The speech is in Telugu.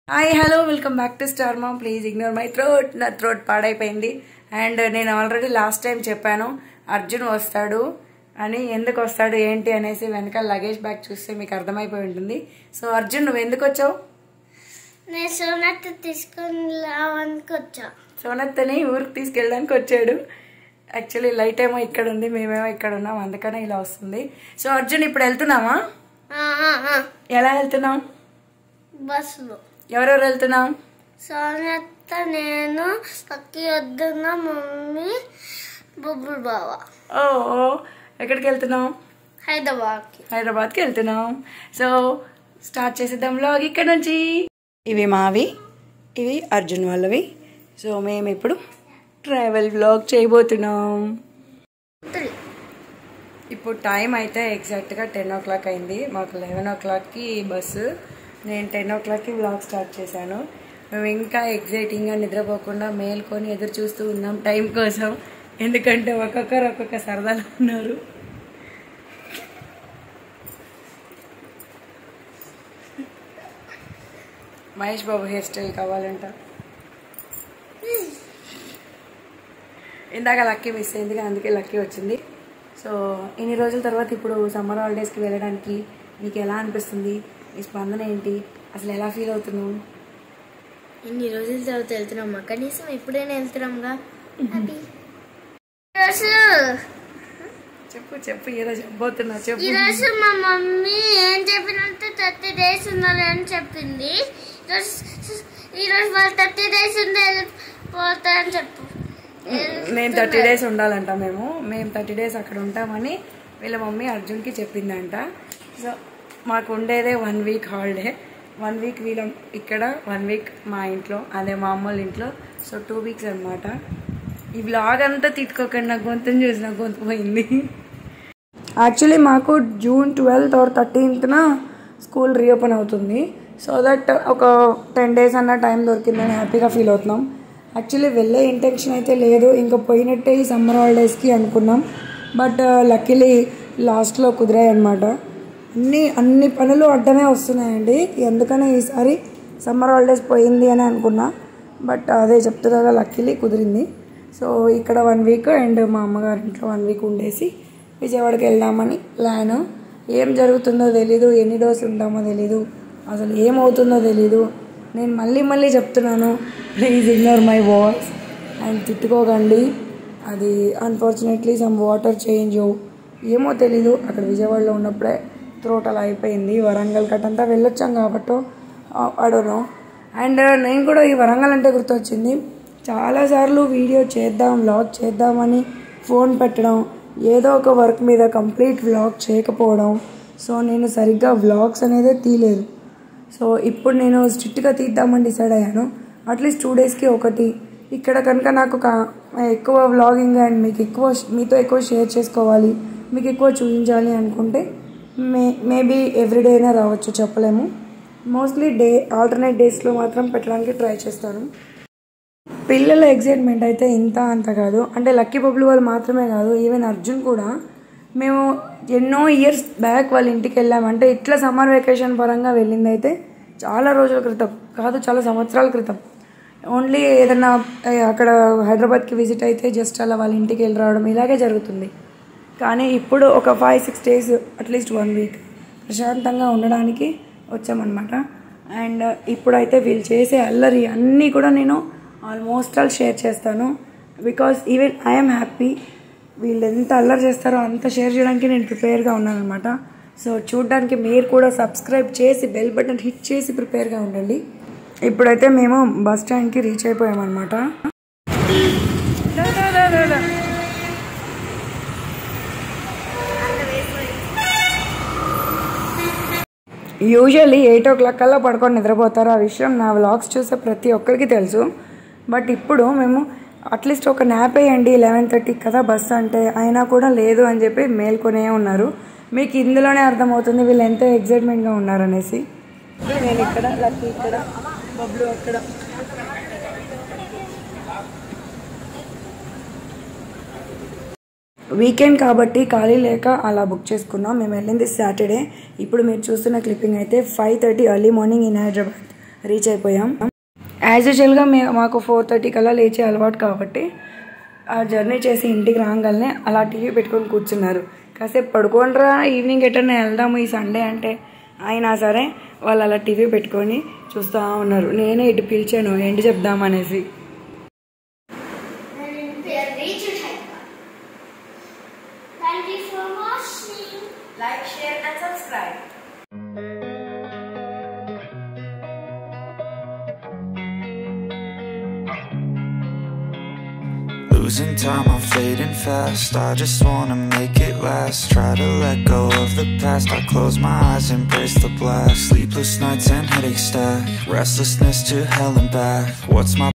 Hi hello welcome back to star mom please ignore my throat నా థ్రోట్ పాడైపోయింది అండ్ నేను ఆల్రెడీ లాస్ట్ టైం చెప్పాను అర్జున్ వస్తాడు అని ఎందుకు వస్తాడు ఏంటి అనేసి వెనకాల లగేజ్ బ్యాగ్ చూస్తే మీకు అర్థమైపోయి ఉంటుంది సో అర్జున్ నువ్వు ఎందుకు వచ్చావు నేను సోనత్ తీసుకుని రావడానికి వచ్చా సోనత్తని ఊరికి తీసుకెళ్ళడానికి వచ్చాడు యాక్చువల్లీ లైట్ ఏమో ఇక్కడ ఉంది మేమేమో ఇక్కడ ఉన్నాం అందుకనే ఇలా వస్తుంది సో అర్జున్ ఇప్పుడు వెళ్తున్నామా ఆ, ఆ, ఆ. ఎలా వెళ్తున్నాం బస్సులో ఎవరెవరు వెళ్తున్నాం సోనత్త నేను పక్కి వద్దున్న మమ్మీ బొబ్బులు బావ ఓ ఓ, ఎక్కడికి వెళ్తున్నాం హైదరాబాద్కి హైదరాబాద్కి వెళ్తున్నాం సో స్టార్ట్ చేసేద్దాం వ్లాగ్ ఇక్కడ నుంచి ఇవి మావి ఇవి అర్జున్ వాళ్ళవి సో మేము ఇప్పుడు ట్రావెల్ వ్లాగ్ చేయబోతున్నాం త్రీ ఇప్పుడు టైం అయితే ఎగ్జాక్ట్గా టెన్ ఓ క్లాక్ అయింది మాకు లెవెన్ ఓ క్లాక్కి బస్సు నేను టెన్ ఓ క్లాక్కి వ్లాగ్ స్టార్ట్ చేశాను మేము ఇంకా ఎగ్జైటింగ్గా నిద్రపోకుండా మేల్కొని ఎదురు చూస్తూ ఉన్నాం టైం కోసం ఎందుకంటే ఒక్కొక్కరు ఒక్కొక్క సరదాలో ఉన్నారు మహేష్ బాబు హెయిర్ స్టైల్ కావాలంట ఇందాక లక్కీ మిస్ అయింది కానీ అందుకే లక్కీ వచ్చింది సో ఇన్ని రోజుల తర్వాత ఇప్పుడు సమ్మర్ హాలిడేస్కి వెళ్ళడానికి నీకు ఎలా అనిపిస్తుంది నీ స్పందన ఏంటి అసలు ఎలా ఫీల్ అవుతున్నావు ఎన్ని రోజుల తర్వాత వెళ్తున్నామా కనీసం ఎప్పుడైనా వెళ్తున్నాంగా ఈరోజు చెప్పు చెప్పు ఏదో చెప్పబోతున్నా చెప్పు ఈరోజు మా మమ్మీ ఏం చెప్పినంటే థర్టీ డేస్ ఉండాలి అని చెప్పింది ఈరోజు ఈరోజు వాళ్ళు థర్టీ డేస్ ఉండే పోతారని చెప్పు నేను థర్టీ డేస్ ఉండాలంట మేము మేము థర్టీ డేస్ అక్కడ ఉంటామని వీళ్ళ మమ్మీ అర్జున్కి చెప్పిందంట సో మాకు ఉండేదే one week holiday one week వీళ్ళ ఇక్కడ వన్ వీక్ మా ఇంట్లో అదే మా అమ్మోళ్ళ ఇంట్లో సో టూ వీక్స్ అనమాట ఈ వ్లాగ్ అంతా తిట్టుకోకండి నా గొంతుని చూసి నా గొంతు పోయింది యాక్చువల్లీ మాకు జూన్ ట్వెల్త్ ఆర్ థర్టీన్త్న స్కూల్ రీఓపెన్ అవుతుంది సో దట్ ఒక టెన్ డేస్ అన్న టైం దొరికిందని హ్యాపీగా ఫీల్ అవుతున్నాం యాక్చువల్లీ వెళ్ళే ఇంటెన్షన్ అయితే లేదు ఇంకా పోయినట్టే ఈ సమ్మర్ హాలిడేస్కి అనుకున్నాం బట్ లక్కీలీ లాస్ట్లో కుదిరాయి అనమాట అన్ని అన్ని పనులు అడ్డమే వస్తున్నాయండి ఎందుకని ఈసారి సమ్మర్ హాలిడేస్ పోయింది అని అనుకున్నా బట్ అదే చెప్తున్నా లక్కీలీ కుదిరింది సో ఇక్కడ వన్ వీక్ అండ్ మా అమ్మగారి ఇంట్లో వన్ వీక్ ఉండేసి విజయవాడకి వెళ్దామని ప్లాన్ ఏం జరుగుతుందో తెలీదు ఎన్ని డోస్ ఉంటామో తెలీదు అసలు ఏమవుతుందో తెలీదు నేను మళ్ళీ మళ్ళీ చెప్తున్నాను please ignore my voice and తిట్టుకోకండి అది అన్ఫార్చునేట్లీ సమ్ వాటర్ చేంజ్ ఏమో తెలీదు అక్కడ విజయవాడలో ఉన్నప్పుడే త్రోట్ అలా అయిపోయింది వరంగల్ కట్టంతా వెళ్ళొచ్చాం కాబట్టి అడను అండ్ నేను కూడా ఈ వరంగల్ అంటే గుర్తొచ్చింది చాలాసార్లు వీడియో చేద్దాం వ్లాగ్ చేద్దామని ఫోన్ పెట్టడం ఏదో ఒక వర్క్ మీద కంప్లీట్ వ్లాగ్ చేయకపోవడం సో నేను సరిగ్గా వ్లాగ్స్ అనేది తీయలేదు సో ఇప్పుడు నేను స్ట్రిక్ట్గా తీద్దామని డిసైడ్ అయ్యాను అట్లీస్ట్ టూ డేస్కి ఒకటి ఇక్కడ కనుక నాకు కా- ఎక్కువ వ్లాగింగ్ అండ్ మీకు ఎక్కువ మీతో ఎక్కువ షేర్ చేసుకోవాలి మీకు ఎక్కువ చూపించాలి అనుకుంటే మే మేబీ ఎవ్రీడే అయినా రావచ్చు చెప్పలేము మోస్ట్లీ డే ఆల్టర్నేట్ డేస్లో మాత్రం పెట్టడానికి ట్రై చేస్తాను పిల్లల ఎగ్జైట్మెంట్ అయితే ఇంత అంత కాదు అంటే లక్కీ బబ్లు వాళ్ళు మాత్రమే కాదు ఈవెన్ అర్జున్ కూడా మేము ఎన్నో ఇయర్స్ బ్యాక్ వాళ్ళ ఇంటికి వెళ్ళామంటే ఇట్లా సమ్మర్ వెకేషన్ పరంగా వెళ్ళింది అయితే చాలా రోజుల క్రితం కాదు చాలా సంవత్సరాల క్రితం ఓన్లీ ఏదన్నా ఏ, అక్కడ హైదరాబాద్కి విజిట్ అయితే జస్ట్ అలా వాళ్ళ ఇంటికి వెళ్ళి రావడం ఇలాగే జరుగుతుంది కానీ ఇప్పుడు ఒక five six days at least one week ప్రశాంతంగా ఉండడానికి వచ్చామన్నమాట అండ్ ఇప్పుడైతే వీళ్ళు చేసే అల్లరి అన్నీ కూడా నేను ఆల్మోస్ట్ ఆల్ షేర్ చేస్తాను బికాస్ ఈవెన్ ఐఎమ్ హ్యాపీ వీళ్ళు ఎంత అల్లరి చేస్తారో అంత షేర్ చేయడానికి నేను ప్రిపేర్గా ఉన్నాను అనమాట సో చూడడానికి మీరు కూడా సబ్స్క్రైబ్ చేసి బెల్ బటన్ హిట్ చేసి ప్రిపేర్గా ఉండండి ఇప్పుడైతే మేము బస్ స్టాండ్కి రీచ్ అయిపోయామన్నమాట దా, దా, దా, దా, దా. యూజువల్లీ ఎయిట్ ఓ క్లాక్ కల్లా పడుకొని నిద్రపోతారు ఆ విషయం నా వ్లాగ్స్ చూసే ప్రతి ఒక్కరికి తెలుసు బట్ ఇప్పుడు మేము అట్లీస్ట్ ఒక న్యాప్ వేయండి లెవెన్ థర్టీకి కదా బస్ అంటే అయినా కూడా లేదు అని చెప్పి మేల్కొనే ఉన్నారు మీకు ఇందులోనే అర్థమవుతుంది వీళ్ళు ఎంత ఎగ్జైట్మెంట్గా ఉన్నారనేసి నేను ఇక్కడ లక్కీ ఇక్కడ బబ్లు అక్కడ వీకెండ్ కాబట్టి ఖాళీ లేక అలా బుక్ చేసుకున్నాం మేము వెళ్ళింది సాటర్డే ఇప్పుడు మీరు చూస్తున్న క్లిప్పింగ్ అయితే five thirty early morning in Hyderabad reach అయిపోయాం యాజ్ యూజువల్గా మే మాకు ఫోర్ థర్టీ కల్లా లేచే అలవాటు కాబట్టి ఆ జర్నీ చేసి ఇంటికి రాగానే అలా టీవీ పెట్టుకొని కూర్చున్నారు కాసేపు పడుకోనరా ఈవినింగ్ ఎటన్నా వెళ్దాము ఈ సండే అంటే అయినా సరే వాళ్ళు అలా టీవీ పెట్టుకొని చూస్తూ ఉన్నారు నేనే ఇటు పిలిచాను ఏంటి చెప్దామనేసి Thank you for watching. Like share and subscribe Losing time, I'm fading fast. I just wanna make it last. Try to let go of the past. I close my eyes, embrace the blast. Sleepless nights and headaches stack. Restlessness to hell and back. What's my